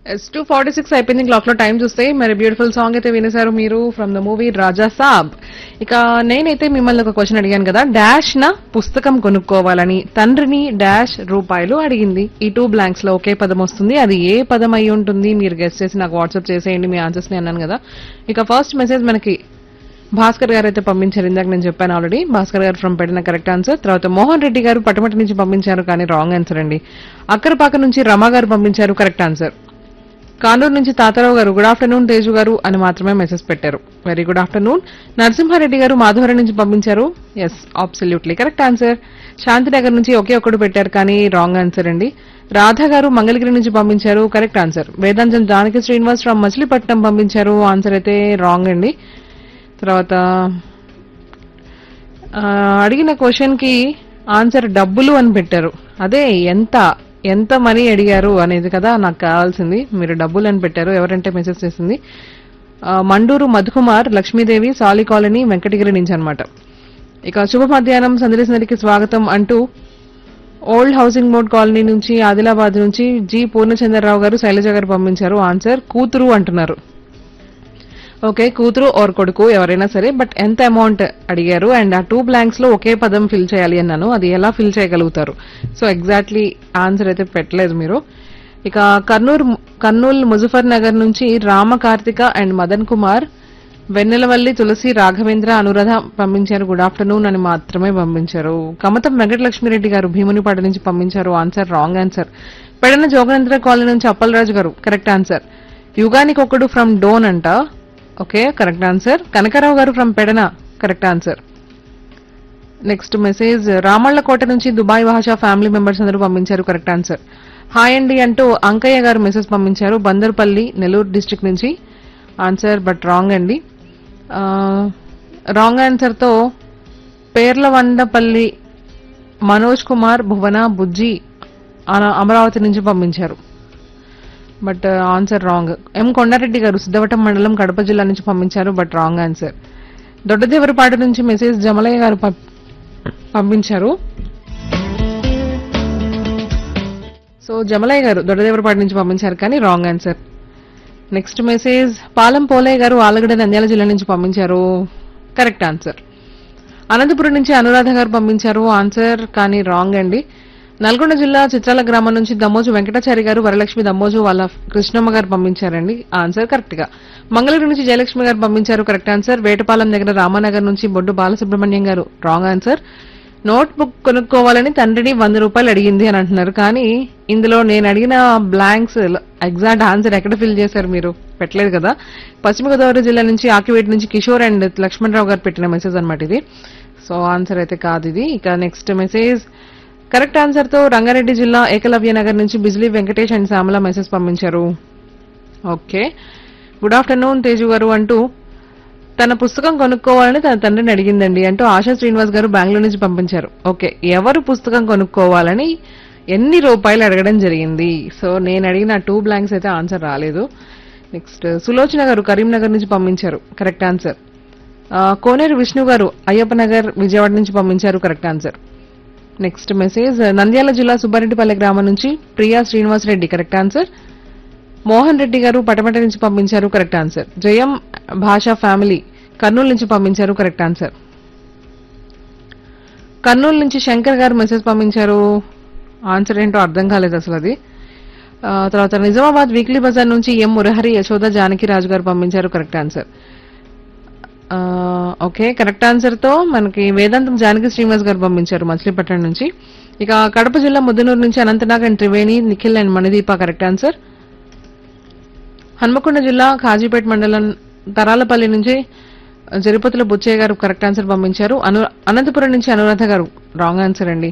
yes two forty six అయిపోయింది clock లో time చూస్తే మరి బ్యూటిఫుల్ సాంగ్ అయితే వినేశారు మీరు from the movie Raja Saab ఇక నేనైతే మిమ్మల్ని ఒక క్వశ్చన్ అడిగాను కదా డాష్ నా పుస్తకం కొనుక్కోవాలని తండ్రిని డాష్ రూపాయలు అడిగింది ఈ టూ బ్లాంక్స్ లో ఒకే పదం వస్తుంది అది ఏ పదం అయి ఉంటుంది మీరు గెస్ట్ చేసి నాకు వాట్సాప్ చేసేయండి మీ ఆన్సర్స్ ని అన్నాను కదా ఇక ఫస్ట్ మెసేజ్ మనకి భాస్కర్ గారు అయితే పంపించారు ఇందాక నేను చెప్పాను ఆల్రెడీ భాస్కర్ గారు ఫ్రమ్ పెట్టిన కరెక్ట్ ఆన్సర్ తర్వాత మోహన్ రెడ్డి గారు పటమటి నుంచి పంపించారు కానీ రాంగ్ ఆన్సర్ అండి అక్కరపాక నుంచి రమ గారు పంపించారు కరెక్ట్ ఆన్సర్ కానూరు నుంచి తాతారావు గారు గుడ్ ఆఫ్టర్నూన్ తేజు గారు అని మాత్రమే మెసేజ్ పెట్టారు వెరీ గుడ్ ఆఫ్టర్నూన్ నరసింహారెడ్డి గారు మాధవరం నుంచి పంపించారు yes absolutely correct answer Shantinagar నుంచి ఒకే ఒక్కడు పెట్టారు కానీ రాంగ్ ఆన్సర్ అండి రాధా గారు మంగళగిరి నుంచి పంపించారు కరెక్ట్ ఆన్సర్ వేదాంతం జానకి శ్రీనివాస్ రావు మచిలీపట్నం పంపించారు ఆన్సర్ అయితే రాంగ్ అండి తర్వాత ఆ, అడిగిన క్వశ్చన్ కి ఆన్సర్ డబ్బులు అని పెట్టారు అదే ఎంత ఎంత మనీ అడిగారు అనేది కదా నాకు కావాల్సింది మీరు డబ్బులు అని పెట్టారు ఎవరంటే మెసేజ్ చేసింది ఆ, మండూరు మధుకుమార్ లక్ష్మీదేవి సాలి కాలనీ వెంకటగిరి నుంచి అన్నమాట ఇక శుభ మధ్యాహ్నం సందర్శనకి స్వాగతం అంటూ ఓల్డ్ హౌసింగ్ బోర్డ్ కాలనీ నుంచి ఆదిలాబాద్ నుంచి జి పూర్ణచంద్రరావు గారు శైలజ గారు పంపించారు ఆన్సర్ కూతురు అంటున్నారు ఓకే కూతురు ఆర్ కొడుకు ఎవరైనా సరే బట్ ఎంత అమౌంట్ అడిగారు అండ్ ఆ టూ బ్లాంక్స్ లో ఒకే పదం ఫిల్ చేయాలి అన్నాను అది ఎలా ఫిల్ చేయగలుగుతారు సో ఎగ్జాక్ట్లీ ఆన్సర్ అయితే పెట్టలేదు మీరు ఇక కర్నూలు కర్నూలు ముజఫర్ నగర్ నుంచి రామ కార్తిక అండ్ మదన్ కుమార్ వెన్నెలవల్లి తులసి రాఘవేంద్ర అనురాధ పంపించారు గుడ్ ఆఫ్టర్నూన్ అని మాత్రమే పంపించారు కమతం వెంకటలక్ష్మిరెడ్డి గారు భీమునిపాట నుంచి పంపించారు answer wrong answer Pedana Joganendra colony నుంచి అప్పలరాజు గారు కరెక్ట్ ఆన్సర్ యుగానికి ఒకడు ఫ్రమ్ డోన్ అంట ఓకే కరెక్ట్ ఆన్సర్ కనకరావు గారు from Pedana correct answer next message Ramallakota నుంచి దుబాయ్ భాషా ఫ్యామిలీ మెంబర్స్ అందరూ పంపించారు కరెక్ట్ ఆన్సర్ హాయ్ అండి అంటూ అంకయ్య గారు మెసేజ్ పంపించారు బందర్పల్లి నెల్లూరు డిస్ట్రిక్ట్ నుంచి ఆన్సర్ బట్ రాంగ్ అండి రాంగ్ ఆన్సర్తో పేర్లవండపల్లి మనోజ్ కుమార్ భువన బుజ్జి అన- అమరావతి నుంచి పంపించారు but answer wrong M Kondareddy గారు సిద్ధవటం మండలం కడప జిల్లా నుంచి పంపించారు బట్ రాంగ్ ఆన్సర్ దొడ్డదేవరపాటి నుంచి మెసేజ్ జమలయ్య గారు పం- పంపించారు సో జమలయ్య గారు దొడ్డదేవరపాటి నుంచి పంపించారు కానీ wrong answer next message Palam Polaiah గారు ఆలగడ్డ నంద్యాల జిల్లా నుంచి పంపించారు కరెక్ట్ ఆన్సర్ అనంతపురం నుంచి అనురాధ గారు పంపించారు ఆన్సర్ కానీ రాంగ్ అండి నల్గొండ జిల్లా చిత్రాల గ్రామం నుంచి దమ్మోజు వెంకటాచారి గారు వరలక్ష్మి దమ్మోజు వాళ్ళ కృష్ణమ్మ గారు పంపించారండి ఆన్సర్ కరెక్ట్ గా మంగళూరు నుంచి జయలక్ష్మి గారు పంపించారు కరెక్ట్ ఆన్సర్ వేటపాలెం దగ్గర రామానగర్ నుంచి బొడ్డు బాలసుబ్రహ్మణ్యం గారు రాంగ్ ఆన్సర్ నోట్ బుక్ కొనుక్కోవాలని తండ్రిని వంద రూపాయలు అడిగింది అని అంటున్నారు కానీ ఇందులో నేను అడిగిన బ్లాంక్స్ ఎగ్జాక్ట్ ఆన్సర్ ఎక్కడ ఫిల్ చేశారు మీరు పెట్టలేదు కదా పశ్చిమ గోదావరి జిల్లా నుంచి ఆకివేటి నుంచి కిషోర్ అండ్ లక్ష్మణరావు గారు పెట్టిన మెసేజ్ అన్నమాట ఇది సో ఆన్సర్ అయితే కాదు ఇది ఇక నెక్స్ట్ మెసేజ్ కరెక్ట్ ఆన్సర్ తో రంగారెడ్డి జిల్లా ఏకలవ్య నగర్ నుంచి బిజ్లీ వెంకటేష్ అండ్ శ్యామల మెసేజ్ పంపించారు ఓకే గుడ్ ఆఫ్టర్నూన్ తేజు గారు అంటూ తన పుస్తకం కొనుక్కోవాలని తన తండ్రిని అడిగిందండి అంటూ ఆశా శ్రీనివాస్ గారు బెంగళూరు నుంచి పంపించారు ఓకే ఎవరు పుస్తకం కొనుక్కోవాలని ఎన్ని రూపాయలు అడగడం జరిగింది సో నేను అడిగిన టూ బ్లాంక్స్ అయితే ఆన్సర్ రాలేదు నెక్స్ట్ సులోచన గారు కరీంనగర్ నుంచి పంపించారు కరెక్ట్ ఆన్సర్ ఆ, కోనేరు విష్ణు గారు అయ్యప్ప నగర్ విజయవాడ నుంచి పంపించారు correct answer next message Nandyal జిల్లా సుబ్బారెడ్డిపల్లె గ్రామం నుంచి ప్రియా శ్రీనివాస్ రెడ్డి కరెక్ట్ ఆన్సర్ మోహన్ రెడ్డి గారు పటమట నుంచి పంపించారు కరెక్ట్ ఆన్సర్ జయం భాషా ఫ్యామిలీ కర్నూలు నుంచి పంపించారు కరెక్ట్ ఆన్సర్ కర్నూలు నుంచి శంకర్ గారు మెసేజ్ పంపించారు ఆన్సర్ ఏంటో అర్థం కాలేదు అసలు అది ఆ, తర్వాత నిజామాబాద్ వీక్లీ బజార్ నుంచి ఎం మురహరి యశోద జానకి రాజు గారు పంపించారు కరెక్ట్ ఆన్సర్ ఆ, ఓకే కరెక్ట్ ఆన్సర్ తో మనకి వేదాంతం జానకి శ్రీనివాస్ గారు పంపించారు మచిలీపట్నం నుంచి ఇక కడప జిల్లా ముద్దనూరు నుంచి Anantnag and Triveni Nikhil and Manideepa correct answer Hanamkonda జిల్లా కాజీపేట మండలం తరాలపల్లి నుంచి జరిపతుల బుచ్చయ్య గారు కరెక్ట్ ఆన్సర్ పంపించారు అను అనంతపురం నుంచి అనురాధ గారు రాంగ్ ఆన్సర్ అండి